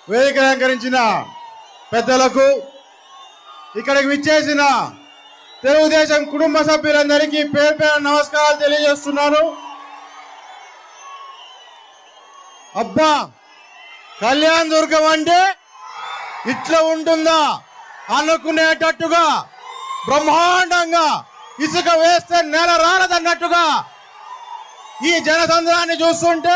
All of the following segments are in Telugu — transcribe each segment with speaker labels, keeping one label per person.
Speaker 1: వేదిక అలంకరించిన పెద్దలకు ఇక్కడికి విచ్చేసిన తెలుగుదేశం కుటుంబ సభ్యులందరికీ పేరు పేరు నమస్కారాలు తెలియజేస్తున్నాను అబ్బా కళ్యాణ్ దుర్గం అంటే ఇట్లా ఉంటుందా అనుకునేటట్టుగా బ్రహ్మాండంగా ఇసుక వేస్తే నెల రాలదన్నట్టుగా ఈ జనసంద్రాన్ని చూస్తుంటే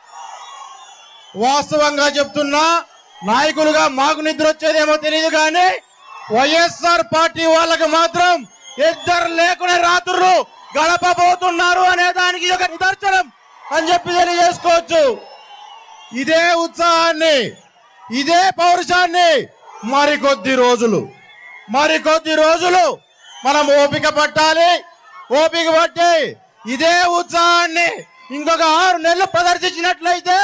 Speaker 1: వాస్తవంగా చెప్తున్నా నాయకులుగా మాకు నిద్ర వచ్చేదేమో తెలియదు కానీ వైఎస్ఆర్ పార్టీ వాళ్ళకి మాత్రం ఇద్దరు లేకునే రాత్రులు గడపబోతున్నారు అనే దానికి ఇది ఒక నిదర్శనం అని చెప్పి తెలియజేసుకోవచ్చు ఇదే ఉత్సాహాన్ని ఇదే పౌరుషాన్ని మరికొద్ది రోజులు మరికొద్ది రోజులు మనం ఓపిక పట్టాలి ఓపిక పట్టి ఇదే ఉత్సాహాన్ని ఇంకొక ఆరు నెలలు ప్రదర్శించినట్లయితే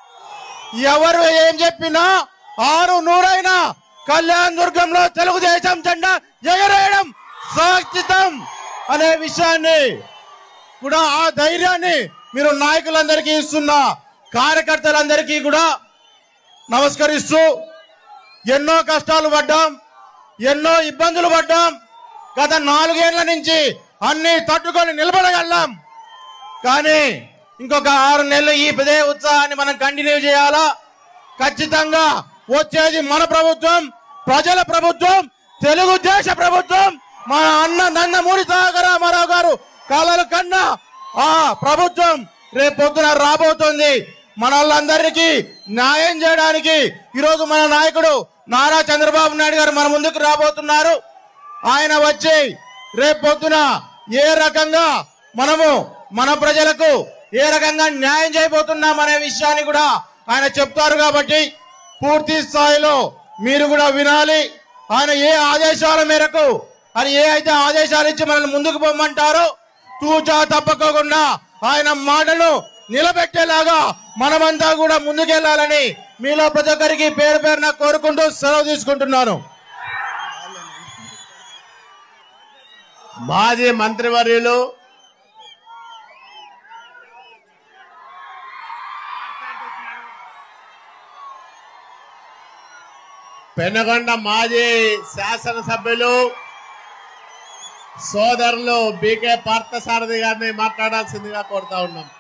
Speaker 1: ఎవరు ఏం చెప్పినా ఆరు నూరైనా కళ్యాణ్ దుర్గంలో తెలుగుదేశం జెండా ఎగరేయడం సాక్షితం అనే విషయాన్ని కూడా ఆ ధైర్యాన్ని మీరు నాయకులందరికీ ఇస్తున్న కార్యకర్తలందరికీ కూడా నమస్కరిస్తూ ఎన్నో కష్టాలు పడ్డాం ఎన్నో ఇబ్బందులు పడ్డాం గత నాలుగేళ్ల నుంచి అన్ని తట్టుకొని నిలబడగలం కానీ ఇంకొక ఆరు నెలలు ఈ ఇదే ఉత్సాహాన్ని మనం కంటిన్యూ చేయాలా ఖచ్చితంగా వచ్చేది మన ప్రభుత్వం ప్రజల ప్రభుత్వం తెలుగుదేశ ప్రభుత్వం మన అన్న నందమూరి తారక రామారావు గారు కలలు కన్నా ఆ ప్రభుత్వం రేపు పొద్దున రాబోతోంది మన వాళ్ళందరికీ న్యాయం చేయడానికి ఈరోజు మన నాయకుడు నారా చంద్రబాబు నాయుడు గారు మన ముందుకు రాబోతున్నారు ఆయన వచ్చి రేపు పొద్దున ఏ రకంగా మనము మన ప్రజలకు ఏ రకంగా న్యాయం చేయబోతున్నాం అనే విషయాన్ని కూడా ఆయన చెప్తారు కాబట్టి పూర్తి స్థాయిలో మీరు కూడా వినాలి ఆయన ఏ ఆదేశాల మేరకు అని ఏ అయితే ఆదేశాలు ఇచ్చి మనల్ని ముందుకు పొమ్మంటారో తూచా తప్పకోకుండా ఆయన మాటలు నిలబెట్టేలాగా మనమంతా కూడా ముందుకెళ్లాలని మీలో ప్రతి ఒక్కరికి పేరు పేరున కోరుకుంటూ సెలవు తీసుకుంటున్నాను
Speaker 2: మాజీ మంత్రివర్యులు పెనగొండ మాజీ శాసనసభ్యులు సోదరులు బీకే పార్థసారథి గారిని మాట్లాడాల్సిందిగా కోరుతా ఉన్నాం